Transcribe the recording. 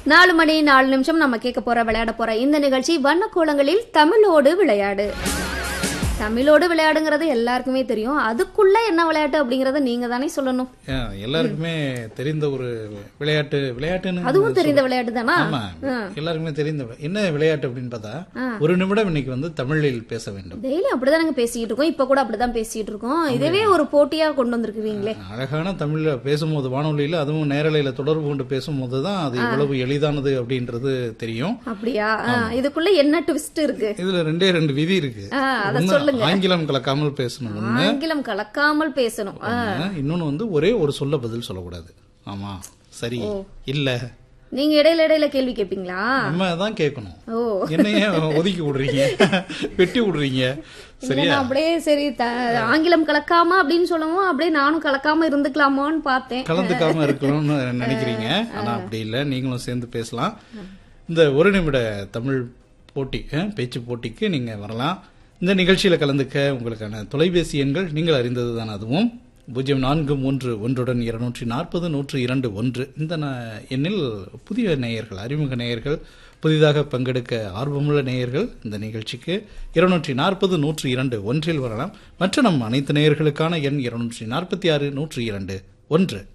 நாலு மணி நாலு நிமிஷம் நம்ம கேட்க போற விளையாட போற இந்த நிகழ்ச்சி வண்ணக்கோலங்களில் தமிழோடு விளையாடு தமிழோடு விளையாடுங்கிறது எல்லாருக்குமே தெரியும் அதுக்குள்ள என்ன விளையாட்டு அப்படிங்கறத நீங்க தானே சொல்லணும் ஆ, எல்லாருக்குமே தெரிந்த ஒரு விளையாட்டு விளையாட்டுன்னு அதுவும் தெரிந்த விளையாட்டு தானா ஆமா எல்லாருக்குமே தெரிந்த வி- என்ன விளையாட்டு அப்படின்னு பார்த்தா ஒரு நிமிடம் இன்னைக்கு வந்து தமிழில் பேச வேண்டும் டெய்லி அப்படிதானங்க பேசிட்டு இருக்கோம் இப்ப கூட அப்படிதான் பேசிட்டு இருக்கோம் இதவே ஒரு போட்டியா கொண்டு வந்திருக்குவீங்களே அழகான தமிழ்ல பேசும்போது வானொலியில அதுவும் நேரலையில தொடர்பு கொண்டு பேசும்போது தான் அது இவ்வளவு எளிதானது அப்படின்றது தெரியும் அப்படியா ஆ, இதுக்குள்ள என்ன ட்விஸ்ட் இருக்கு இதுல ரெண்டே ரெண்டு விதி இருக்கு ஆ, அத ஒண்ணு சொல்லுங்க ஆங்கிலம் கலக்காமல் பேசணும் ஒண்ணு. ஆங்கிலம் கலக்காமல் பேசணும் ஆ, ஒண்ணு. இன்னொன்னு வந்து ஒரே ஒரு சொல்ல பதில் சொல்லக்கூடாது ஆமா சரி இல்ல நீங்க இடையில இடையில கேள்வி கேட்பீங்களா நம்ம தான் கேட்கணும் ஓ என்னைய ஒதுக்கி விடுறீங்க வெட்டி விடுறீங்க இல்ல, சரியா நான் அப்படியே சரி த- ஆங்கிலம் கலக்காம அப்படின்னு சொல்லவும் அப்படியே நானும் கலக்காம இருந்துக்கலாமோன்னு பார்த்தேன் கலந்துக்காம இருக்கணும்னு நினைக்கிறீங்க ஆனா அப்படி இல்ல நீங்களும் சேர்ந்து பேசலாம் இந்த ஒரு நிமிட தமிழ் போட்டி அஹ், பேச்சு போட்டிக்கு நீங்க வரலாம் இந்த நிகழ்ச்சியில கலந்துக்க உங்களுக்கான தொலைபேசி எண்கள் நீங்கள் அறிந்ததுதான் அதுவும் பூஜ்ஜியம் நான்கு மூன்று ஒன்றுடன் இருநூற்றி நாற்பது நூற்று இரண்டு ஒன்று இந்த ந- எண்ணில் புதிய நேயர்கள் அறிமுக நேயர்கள் புதிதாக பங்கெடுக்க ஆர்வமுள்ள நேயர்கள் இந்த நிகழ்ச்சிக்கு இருநூற்றி நாற்பது நூற்று இரண்டு ஒன்றில் வரலாம் மற்ற நம் அனைத்து நேயர்களுக்கான எண் இருநூற்றி நாற்பத்தி ஆறு நூற்று இரண்டு ஒன்று